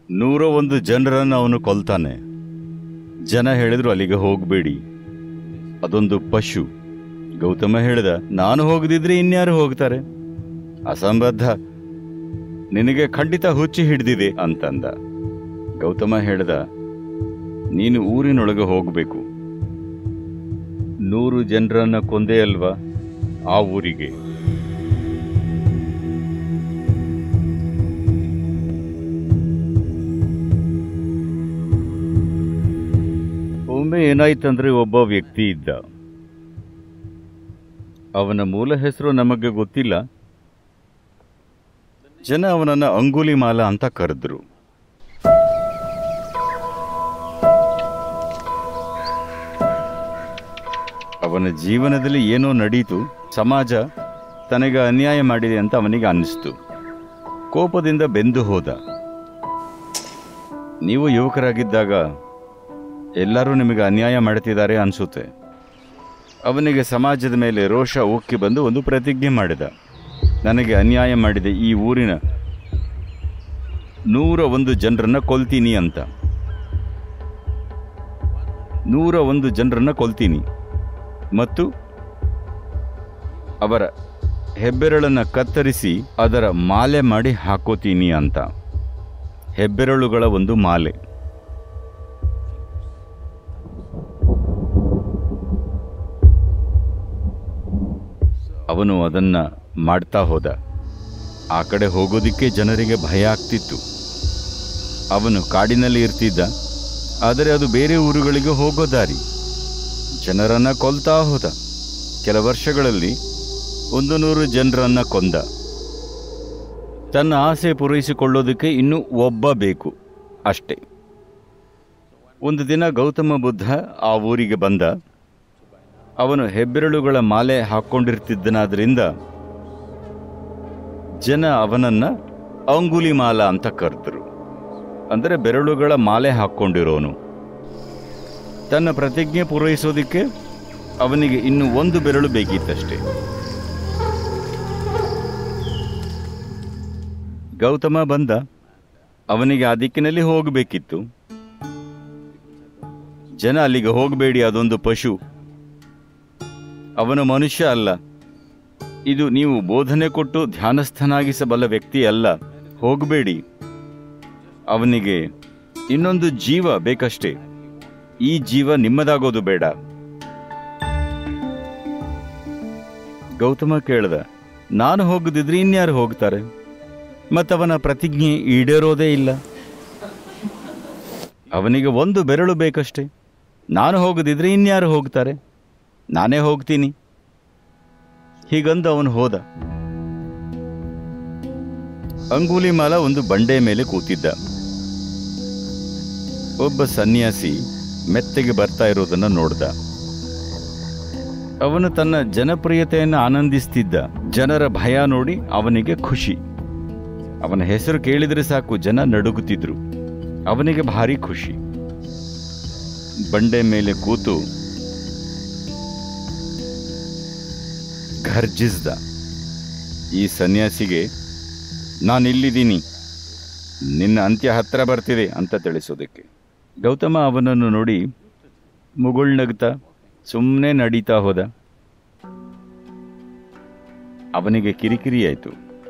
ನೂರ ಒಂದು ಜನರನ್ನು ಅವನು ಕೊಲ್ತಾನೆ ಜನ ಹೇಳಿದ್ರು ಅಲ್ಲಿಗೆ ಹೋಗಬೇಡಿ ಅದೊಂದು ಪಶು ಗೌತಮ ಹೇಳಿದ ನಾನು ಹೋಗದಿದ್ರೆ ಇನ್ಯಾರು ಹೋಗ್ತಾರೆ ಅಸಂಬದ್ಧ ನಿನಗೆ ಖಂಡಿತ ಹುಚ್ಚಿ ಹಿಡಿದಿದೆ ಅಂತಂದ ಗೌತಮ ಹೇಳ್ದ ನೀನು ಊರಿನೊಳಗೆ ಹೋಗಬೇಕು ನೂರು ಜನರನ್ನ ಕೊಂದೇ ಅಲ್ವಾ ಆ ಊರಿಗೆ ಒಮ್ಮೆ ಏನಾಯ್ತಂದ್ರೆ ಒಬ್ಬ ವ್ಯಕ್ತಿ ಇದ್ದ ಅವನ ಮೂಲ ಹೆಸರು ನಮಗೆ ಗೊತ್ತಿಲ್ಲ ಜನ ಅವನನ್ನ ಅಂಗುಲಿಮಾಲ ಅಂತ ಕರೆದ್ರು ಅವನ ಜೀವನದಲ್ಲಿ ಏನೋ ನಡೀತು ಸಮಾಜ ತನಗೆ ಅನ್ಯಾಯ ಮಾಡಿದೆ ಅಂತ ಅವನಿಗೆ ಅನ್ನಿಸ್ತು ಕೋಪದಿಂದ ಬೆಂದು ಹೋದ ನೀವು ಯುವಕರಾಗಿದ್ದಾಗ ಎಲ್ಲರೂ ನಿಮಗೆ ಅನ್ಯಾಯ ಮಾಡ್ತಿದ್ದಾರೆ ಅನಿಸುತ್ತೆ ಅವನಿಗೆ ಸಮಾಜದ ಮೇಲೆ ರೋಷ ಉಕ್ಕಿ ಬಂದು ಒಂದು ಪ್ರತಿಜ್ಞೆ ಮಾಡಿದ ನನಗೆ ಅನ್ಯಾಯ ಮಾಡಿದೆ ಈ ಊರಿನ ನೂರ ಒಂದು ಜನರನ್ನ ಕೊಲ್ತೀನಿ ಅಂತ ನೂರ ಒಂದು ಜನರನ್ನ ಕೊಲ್ತೀನಿ ಮತ್ತು ಅವರ ಹೆಬ್ಬೆರಳನ್ನ ಕತ್ತರಿಸಿ ಅದರ ಮಾಲೆ ಮಾಡಿ ಹಾಕೋತೀನಿ ಅಂತ ಹೆಬ್ಬೆರಳುಗಳ ಒಂದು ಮಾಲೆ ಅವನು ಅದನ್ನ ಮಾಡ್ತಾ ಹೋದ ಆ ಕಡೆ ಹೋಗೋದಿಕ್ಕೆ ಜನರಿಗೆ ಭಯ ಆಗ್ತಿತ್ತು ಅವನು ಕಾಡಿನಲ್ಲಿ ಇರ್ತಿದ್ದ ಆದರೆ ಅದು ಬೇರೆ ಊರುಗಳಿಗೆ ಹೋಗೋ ದಾರಿ ಜನರನ್ನ ಕೊಲ್ತಾ ಹೋದ ಕೆಲ ವರ್ಷಗಳಲ್ಲಿ ಒಂದು ನೂರು ಜನರನ್ನ ಕೊಂದ ತನ್ನ ಆಸೆ ಪೂರೈಸಿಕೊಳ್ಳೋದಕ್ಕೆ ಇನ್ನೂ ಒಬ್ಬ ಬೇಕು ಅಷ್ಟೇ ಒಂದು ದಿನ ಗೌತಮ ಬುದ್ಧ ಆ ಊರಿಗೆ ಬಂದ ಅವನು ಹೆಬ್ಬೆರಳುಗಳ ಮಾಲೆ ಹಾಕ್ಕೊಂಡಿರ್ತಿದ್ದನಾದ್ರಿಂದ ಜನ ಅವನನ್ನ ಅಂಗುಲಿ ಮಾಲ ಅಂತ ಕರೆದ್ರು ಅಂದರೆ ಬೆರಳುಗಳ ಮಾಲೆ ಹಾಕ್ಕೊಂಡಿರೋನು ತನ್ನ ಪ್ರತಿಜ್ಞೆ ಪೂರೈಸೋದಿಕ್ಕೆ ಅವನಿಗೆ ಇನ್ನು ಒಂದು ಬೆರಳು ಬೇಕಿತ್ತಷ್ಟೇ ಗೌತಮ ಬಂದ ಅವನಿಗೆ ಆ ದಿಕ್ಕಿನಲ್ಲಿ ಹೋಗಬೇಕಿತ್ತು ಜನ ಅಲ್ಲಿಗೆ ಹೋಗಬೇಡಿ ಅದೊಂದು ಪಶು ಅವನು ಮನುಷ್ಯ ಅಲ್ಲ ಇದು ನೀವು ಬೋಧನೆ ಕೊಟ್ಟು ಧ್ಯಾನಸ್ಥನಾಗಿಸಬಲ್ಲ ವ್ಯಕ್ತಿ ಅಲ್ಲ ಹೋಗಬೇಡಿ ಅವನಿಗೆ ಇನ್ನೊಂದು ಜೀವ ಬೇಕಷ್ಟೇ ಈ ಜೀವ ನಿಮ್ಮದಾಗೋದು ಬೇಡ ಗೌತಮ ಕೇಳ್ದ ನಾನು ಹೋಗದಿದ್ರೆ ಇನ್ಯಾರು ಹೋಗ್ತಾರೆ ಮತ್ತವನ ಪ್ರತಿಜ್ಞೆ ಈಡೇರೋದೇ ಇಲ್ಲ ಅವನಿಗೆ ಒಂದು ಬೆರಳು ಬೇಕಷ್ಟೇ ನಾನು ಹೋಗದಿದ್ರೆ ಇನ್ಯಾರು ಹೋಗ್ತಾರೆ ನಾನೇ ಹೋಗ್ತೀನಿ ಹೀಗಂದು ಅವನು ಹೋದ ಅಂಗುಲಿಮಾಲ ಒಂದು ಬಂಡೆ ಮೇಲೆ ಕೂತಿದ್ದ ಒಬ್ಬ ಸನ್ಯಾಸಿ ಮೆತ್ತಗೆ ಬರ್ತಾ ಇರೋದನ್ನ ನೋಡ್ದ ಅವನು ತನ್ನ ಜನಪ್ರಿಯತೆಯನ್ನು ಆನಂದಿಸ್ತಿದ್ದ ಜನರ ಭಯ ನೋಡಿ ಅವನಿಗೆ ಖುಷಿ ಅವನ ಹೆಸರು ಕೇಳಿದರೆ ಸಾಕು ಜನ ನಡುಗುತ್ತಿದ್ರು ಅವನಿಗೆ ಭಾರಿ ಖುಷಿ ಬಂಡೆ ಮೇಲೆ ಕೂತು ಘರ್ಜಿಸ್ದ ಈ ಸನ್ಯಾಸಿಗೆ ನಾನಿಲ್ಲಿದ್ದೀನಿ ನಿನ್ನ ಅಂತ್ಯ ಹತ್ರ ಬರ್ತಿದೆ ಅಂತ ತಿಳಿಸೋದಕ್ಕೆ ಗೌತಮ ಅವನನ್ನು ನೋಡಿ ಮುಗುಳ್ನಗ್ತಾ ಸುಮ್ಮನೆ ನಡೀತಾ ಹೋದ ಅವನಿಗೆ ಕಿರಿಕಿರಿ ಆಯಿತು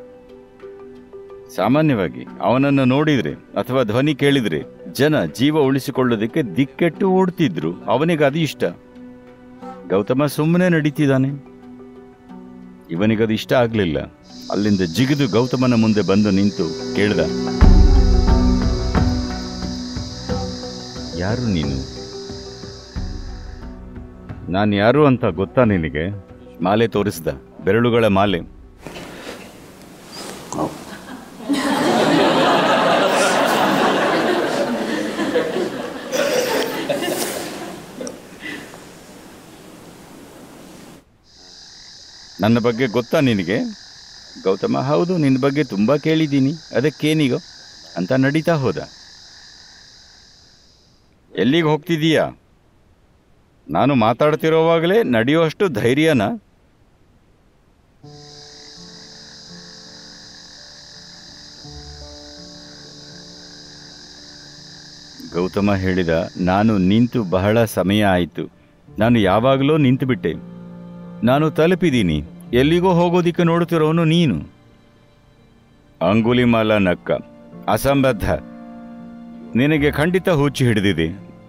ಸಾಮಾನ್ಯವಾಗಿ ಅವನನ್ನು ನೋಡಿದ್ರೆ ಅಥವಾ ಧ್ವನಿ ಕೇಳಿದ್ರೆ ಜನ ಜೀವ ಉಳಿಸಿಕೊಳ್ಳೋದಕ್ಕೆ ದಿಕ್ಕೆಟ್ಟು ಓಡ್ತಿದ್ರು ಅವನಿಗೆ ಅದು ಇಷ್ಟ ಗೌತಮ ಸುಮ್ಮನೆ ನಡೀತಿದ್ದಾನೆ ಇವನಿಗದು ಇಷ್ಟ ಆಗಲಿಲ್ಲ ಅಲ್ಲಿಂದ ಜಿಗಿದು ಗೌತಮನ ಮುಂದೆ ಬಂದು ನಿಂತು ಕೇಳ್ದ ಯಾರು ನೀನು ನಾನು ಯಾರು ಅಂತ ಗೊತ್ತಾ ನಿನಗೆ ಮಾಲೆ ತೋರಿಸ್ದ ಬೆರಳುಗಳ ಮಾಲೆ ನನ್ನ ಬಗ್ಗೆ ಗೊತ್ತಾ ನಿನಗೆ ಗೌತಮ ಹೌದು ನಿನ್ನ ಬಗ್ಗೆ ತುಂಬ ಕೇಳಿದ್ದೀನಿ ಅದಕ್ಕೇನೀಗ ಅಂತ ನಡೀತಾ ಹೋದ ಎಲ್ಲಿಗೆ ಹೋಗ್ತಿದೀಯಾ ನಾನು ಮಾತಾಡ್ತಿರೋವಾಗಲೇ ನಡೆಯುವಷ್ಟು ಧೈರ್ಯನ ಗೌತಮ ಹೇಳಿದ ನಾನು ನಿಂತು ಬಹಳ ಸಮಯ ಆಯಿತು ನಾನು ಯಾವಾಗಲೂ ನಿಂತುಬಿಟ್ಟೆ ನಾನು ತಲುಪಿದ್ದೀನಿ ಎಲ್ಲಿಗೋ ಹೋಗೋದಿಕ್ಕೆ ನೋಡುತ್ತಿರೋನು ನೀನು ಅಂಗುಲಿಮಾಲ ನಕ್ಕ ಅಸಂಬದ್ಧ ನಿನಗೆ ಖಂಡಿತ ಹುಚ್ಚು ಹಿಡಿದಿದೆ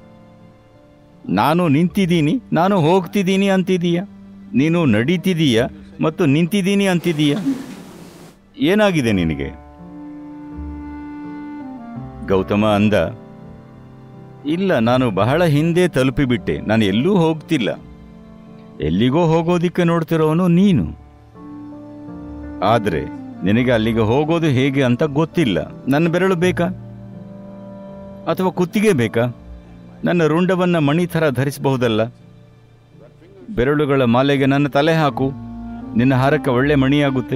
ನಾನು ನಿಂತಿದ್ದೀನಿ ನಾನು ಹೋಗ್ತಿದ್ದೀನಿ ಅಂತಿದೀಯ ನೀನು ನಡೀತಿದೀಯ ಮತ್ತು ನಿಂತಿದ್ದೀನಿ ಅಂತಿದೀಯ ಏನಾಗಿದೆ ನಿನಗೆ ಗೌತಮ ಅಂದ ಇಲ್ಲ ನಾನು ಬಹಳ ಹಿಂದೆ ತಲುಪಿಬಿಟ್ಟೆ ನಾನು ಎಲ್ಲೂ ಹೋಗ್ತಿಲ್ಲ ಎಲ್ಲಿಗೋ ಹೋಗೋದಿಕ್ಕೆ ನೋಡ್ತಿರೋನು ನೀನು ಆದ್ರೆ ನಿನಗೆ ಅಲ್ಲಿಗೆ ಹೋಗೋದು ಹೇಗೆ ಅಂತ ಗೊತ್ತಿಲ್ಲ ನನ್ನ ಬೆರಳು ಬೇಕಾ ಅಥವಾ ಕುತ್ತಿಗೆ ಬೇಕಾ ನನ್ನ ರುಂಡವನ್ನ ಮಣಿ ಥರ ಧರಿಸಬಹುದಲ್ಲ ಬೆರಳುಗಳ ಮಾಲೆಗೆ ನನ್ನ ತಲೆ ಹಾಕು ನಿನ್ನ ಹಾರಕ್ಕೆ ಒಳ್ಳೆ ಮಣಿಯಾಗುತ್ತೆ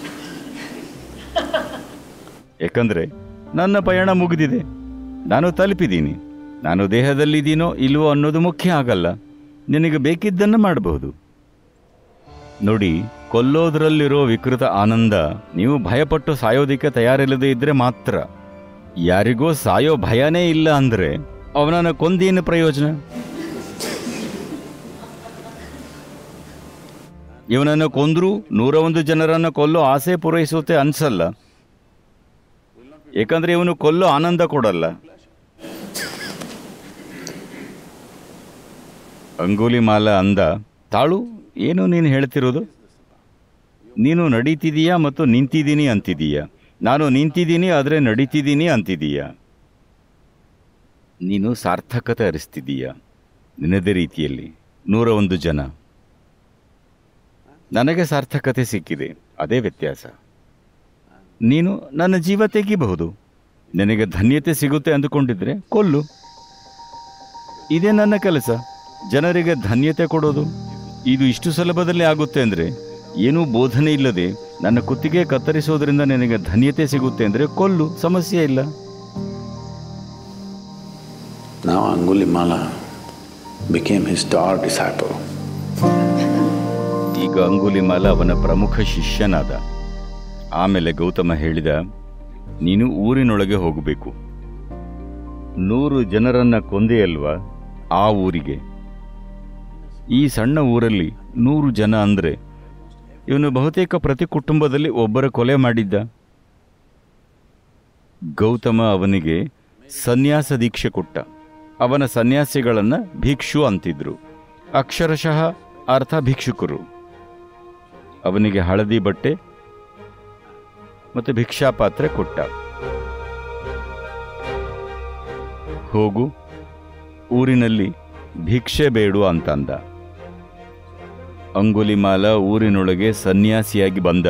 ಯಾಕಂದ್ರೆ ನನ್ನ ಪಯಣ ಮುಗಿದಿದೆ ನಾನು ತಲುಪಿದ್ದೀನಿ ನಾನು ದೇಹದಲ್ಲಿದ್ದೀನೋ ಇಲ್ವೋ ಅನ್ನೋದು ಮುಖ್ಯ ಆಗಲ್ಲ ನಿನಗೆ ಬೇಕಿದ್ದನ್ನು ಮಾಡಬಹುದು ನೋಡಿ ಕೊಲ್ಲೋದ್ರಲ್ಲಿರೋ ವಿಕೃತ ಆನಂದ ನೀವು ಭಯಪಟ್ಟು ಸಾಯೋದಿಕ್ಕೆ ತಯಾರಿಲ್ಲದೆ ಇದ್ರೆ ಮಾತ್ರ ಯಾರಿಗೋ ಸಾಯೋ ಭಯನೇ ಇಲ್ಲ ಅಂದ್ರೆ ಅವನನ್ನ ಕೊಂದೇನು ಪ್ರಯೋಜನ ಇವನನ್ನು ಕೊಂದ್ರೂ ನೂರ ಒಂದು ಜನರನ್ನು ಕೊಲ್ಲೋ ಆಸೆ ಪೂರೈಸುತ್ತೆ ಅನ್ಸಲ್ಲ ಏಕೆಂದ್ರೆ ಇವನು ಕೊಲ್ಲೋ ಆನಂದ ಕೊಡಲ್ಲ ಅಂಗುಲಿಮಾಲ ಅಂದ ತಾಳು ಏನು ನೀನು ಹೇಳ್ತಿರೋದು ನೀನು ನಡೀತಿದೀಯಾ ಮತ್ತು ನಿಂತಿದ್ದೀನಿ ಅಂತಿದೀಯ ನಾನು ನಿಂತಿದ್ದೀನಿ ಆದರೆ ನಡೀತಿದ್ದೀನಿ ಅಂತಿದೀಯ ನೀನು ಸಾರ್ಥಕತೆ ಅರಿಸ್ತಿದೀಯ ನಿನ್ನದೇ ರೀತಿಯಲ್ಲಿ ನೂರ ಒಂದು ಜನ ನನಗೆ ಸಾರ್ಥಕತೆ ಸಿಕ್ಕಿದೆ ಅದೇ ವ್ಯತ್ಯಾಸ ನೀನು ನನ್ನ ಜೀವ ತೆಗಿಬಹುದು ನಿನಗೆ ಧನ್ಯತೆ ಸಿಗುತ್ತೆ ಅಂದುಕೊಂಡಿದ್ರೆ ಕೊಲ್ಲು ಇದೇ ನನ್ನ ಕೆಲಸ ಜನರಿಗೆ ಧನ್ಯತೆ ಕೊಡೋದು ಇದು ಇಷ್ಟು ಸುಲಭದಲ್ಲಿ ಆಗುತ್ತೆ ಅಂದರೆ ಏನೂ ಬೋಧನೆ ಇಲ್ಲದೆ ನನ್ನ ಕುತ್ತಿಗೆ ಕತ್ತರಿಸೋದ್ರಿಂದ ನಿನಗೆ ಧನ್ಯತೆ ಸಿಗುತ್ತೆ ಅಂದರೆ ಕೊಲ್ಲು ಸಮಸ್ಯೆ ಇಲ್ಲ Now Angulimala became his star disciple. ಈಗ ಅಂಗುಲಿಮಾಲ ಅವನ ಪ್ರಮುಖ ಶಿಷ್ಯನಾದ ಆಮೇಲೆ ಗೌತಮ ಹೇಳಿದ ನೀನು ಊರಿನೊಳಗೆ ಹೋಗಬೇಕು ನೂರು ಜನರನ್ನ ಕೊಂದೆಯಲ್ವಾ ಆ ಊರಿಗೆ ಈ ಸಣ್ಣ ಊರಲ್ಲಿ ನೂರು ಜನ ಅಂದ್ರೆ ಇವನು ಬಹುತೇಕ ಪ್ರತಿ ಕುಟುಂಬದಲ್ಲಿ ಒಬ್ಬರ ಕೊಲೆ ಮಾಡಿದ್ದ ಗೌತಮ ಅವನಿಗೆ ಸನ್ಯಾಸ ದೀಕ್ಷೆ ಕೊಟ್ಟ ಅವನ ಸನ್ಯಾಸಿಗಳನ್ನ ಭಿಕ್ಷು ಅಂತಿದ್ರು ಅಕ್ಷರಶಃ ಅರ್ಥ ಭಿಕ್ಷುಕರು ಅವನಿಗೆ ಹಳದಿ ಬಟ್ಟೆ ಮತ್ತು ಭಿಕ್ಷಾಪಾತ್ರೆ ಕೊಟ್ಟ ಹೋಗು ಊರಿನಲ್ಲಿ ಭಿಕ್ಷೆ ಬೇಡು ಅಂತಂದ ಅಂಗುಲಿಮಾಲ ಊರಿನೊಳಗೆ ಸನ್ಯಾಸಿಯಾಗಿ ಬಂದ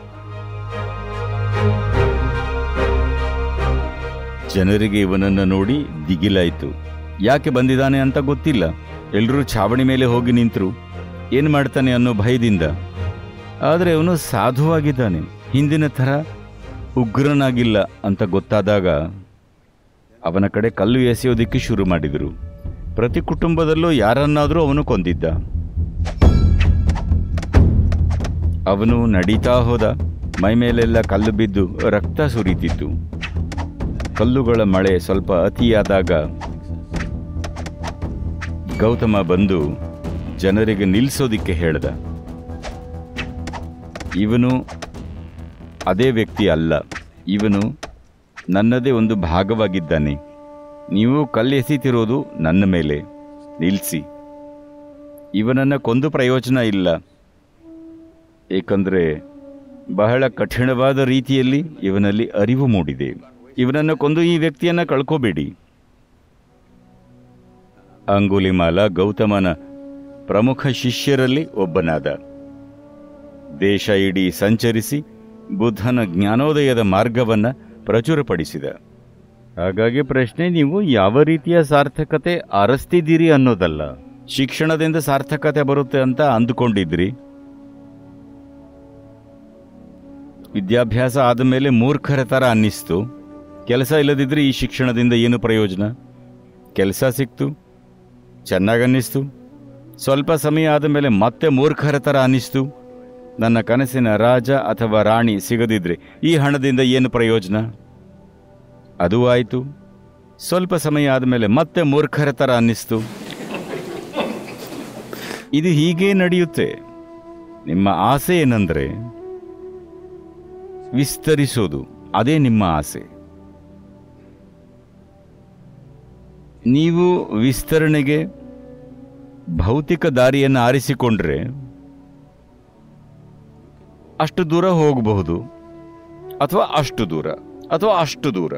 ಜನರಿಗೆ ಇವನನ್ನ ನೋಡಿ ದಿಗಿಲಾಯ್ತು ಯಾಕೆ ಬಂದಿದ್ದಾನೆ ಅಂತ ಗೊತ್ತಿಲ್ಲ ಎಲ್ಲರೂ ಛಾವಣಿ ಮೇಲೆ ಹೋಗಿ ನಿಂತರು ಏನು ಮಾಡ್ತಾನೆ ಅನ್ನೋ ಭಯದಿಂದ ಆದರೆ ಅವನು ಸಾಧುವಾಗಿದ್ದಾನೆ ಹಿಂದಿನ ಥರ ಉಗ್ರನಾಗಿಲ್ಲ ಅಂತ ಗೊತ್ತಾದಾಗ ಅವನ ಕಡೆ ಕಲ್ಲು ಎಸೆಯೋದಿಕ್ಕೆ ಶುರು ಮಾಡಿದರು ಪ್ರತಿ ಕುಟುಂಬದಲ್ಲೂ ಯಾರನ್ನಾದರೂ ಅವನು ಕೊಂದಿದ್ದ ಅವನು ನಡೀತಾ ಹೋದ ಮೈ ಮೇಲೆಲ್ಲ ಕಲ್ಲು ಬಿದ್ದು ರಕ್ತ ಸುರಿತಿತ್ತು ಕಲ್ಲುಗಳ ಮಳೆ ಸ್ವಲ್ಪ ಅತಿಯಾದಾಗ ಗೌತಮ ಬಂದು ಜನರಿಗೆ ನಿಲ್ಲಿಸೋದಿಕ್ಕೆ ಹೇಳ್ದ ಇವನು ಅದೇ ವ್ಯಕ್ತಿ ಅಲ್ಲ ಇವನು ನನ್ನದೇ ಒಂದು ಭಾಗವಾಗಿದ್ದಾನೆ ನೀವು ಕಲ್ಲೆಸೀತಿರೋದು ನನ್ನ ಮೇಲೆ ನಿಲ್ಲಿಸಿ ಇವನನ್ನು ಕೊಂದು ಪ್ರಯೋಜನ ಇಲ್ಲ ಏಕೆಂದರೆ ಬಹಳ ಕಠಿಣವಾದ ರೀತಿಯಲ್ಲಿ ಇವನಲ್ಲಿ ಅರಿವು ಮೂಡಿದೆ ಇವನನ್ನು ಕೊಂದು ಈ ವ್ಯಕ್ತಿಯನ್ನು ಕಳ್ಕೋಬೇಡಿ ಅಂಗುಲಿಮಾಲ ಗೌತಮನ ಪ್ರಮುಖ ಶಿಷ್ಯರಲ್ಲಿ ಒಬ್ಬನಾದ ದೇಶ ಇಡೀ ಸಂಚರಿಸಿ ಬುದ್ಧನ ಜ್ಞಾನೋದಯದ ಮಾರ್ಗವನ್ನ ಪ್ರಚುರಪಡಿಸಿದ ಹಾಗಾಗಿ ಪ್ರಶ್ನೆ ನೀವು ಯಾವ ರೀತಿಯ ಸಾರ್ಥಕತೆ ಅರಸ್ತಿದ್ದೀರಿ ಅನ್ನೋದಲ್ಲ ಶಿಕ್ಷಣದಿಂದ ಸಾರ್ಥಕತೆ ಬರುತ್ತೆ ಅಂತ ಅಂದುಕೊಂಡಿದ್ರಿ ವಿದ್ಯಾಭ್ಯಾಸ ಆದ ಮೇಲೆ ಮೂರ್ಖರ ಥರ ಅನ್ನಿಸ್ತು ಕೆಲಸ ಇಲ್ಲದಿದ್ದರೆ ಈ ಶಿಕ್ಷಣದಿಂದ ಏನು ಪ್ರಯೋಜನ ಕೆಲಸ ಸಿಕ್ತು ಚೆನ್ನಾಗನ್ನಿಸ್ತು ಸ್ವಲ್ಪ ಸಮಯ ಆದ ಮೇಲೆ ಮತ್ತೆ ಮೂರ್ಖರ ಥರ ಅನ್ನಿಸ್ತು ನನ್ನ ಕನಸಿನ ರಾಜ ಅಥವಾ ರಾಣಿ ಸಿಗದಿದ್ರೆ ಈ ಹಣದಿಂದ ಏನು ಪ್ರಯೋಜನ ಅದೂ ಆಯಿತು ಸ್ವಲ್ಪ ಸಮಯ ಆದಮೇಲೆ ಮತ್ತೆ ಮೂರ್ಖರ ಥರ ಅನ್ನಿಸ್ತು ಇದು ಹೀಗೇ ನಡೆಯುತ್ತೆ ನಿಮ್ಮ ಆಸೆ ಏನಂದ್ರೆ ವಿಸ್ತರಿಸೋದು ಅದೇ ನಿಮ್ಮ ಆಸೆ ನೀವು ವಿಸ್ತರಣೆಗೆ ಭೌತಿಕ ದಾರಿಯನ್ನು ಆರಿಸಿಕೊಂಡ್ರೆ ಅಷ್ಟು ದೂರ ಹೋಗಬಹುದು ಅಥವಾ ಅಷ್ಟು ದೂರ ಅಥವಾ ಅಷ್ಟು ದೂರ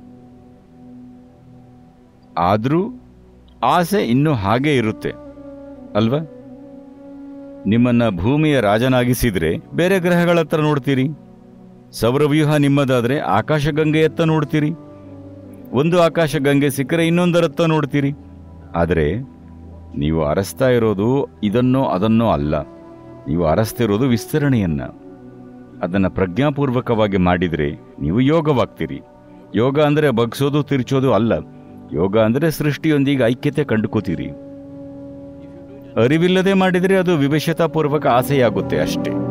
ಆದರೂ ಆಸೆ ಇನ್ನೂ ಹಾಗೇ ಇರುತ್ತೆ ಅಲ್ವಾ ನಿಮ್ಮನ್ನ ಭೂಮಿಯ ರಾಜನಾಗಿಸಿದ್ರೆ ಬೇರೆ ಗ್ರಹಗಳ ಹತ್ರ ನೋಡ್ತೀರಿ ಸೌರವ್ಯೂಹ ನಿಮ್ಮದಾದ್ರೆ ಆಕಾಶಗಂಗೆಯತ್ತ ನೋಡ್ತೀರಿ ಒಂದು ಆಕಾಶಗಂಗೆ ಸಿಕ್ಕರೆ ಇನ್ನೊಂದರತ್ತ ನೋಡ್ತೀರಿ ಆದರೆ ನೀವು ಅರಸ್ತಾ ಇರೋದು ಇದನ್ನೋ ಅದನ್ನೋ ಅಲ್ಲ ನೀವು ಅರಸ್ತಿರೋದು ವಿಸ್ತರಣೆಯನ್ನ ಅದನ್ನು ಪ್ರಜ್ಞಾಪೂರ್ವಕವಾಗಿ ಮಾಡಿದರೆ ನೀವು ಯೋಗವಾಗ್ತೀರಿ ಯೋಗ ಅಂದರೆ ಬಗ್ಸೋದು ತಿರ್ಚೋದು ಅಲ್ಲ ಯೋಗ ಅಂದರೆ ಸೃಷ್ಟಿಯೊಂದಿಗೆ ಐಕ್ಯತೆ ಕಂಡುಕೋತೀರಿ ಅರಿವಿಲ್ಲದೆ ಮಾಡಿದರೆ ಅದು ವಿವಶತಾಪೂರ್ವಕ ಆಸೆಯಾಗುತ್ತೆ ಅಷ್ಟೇ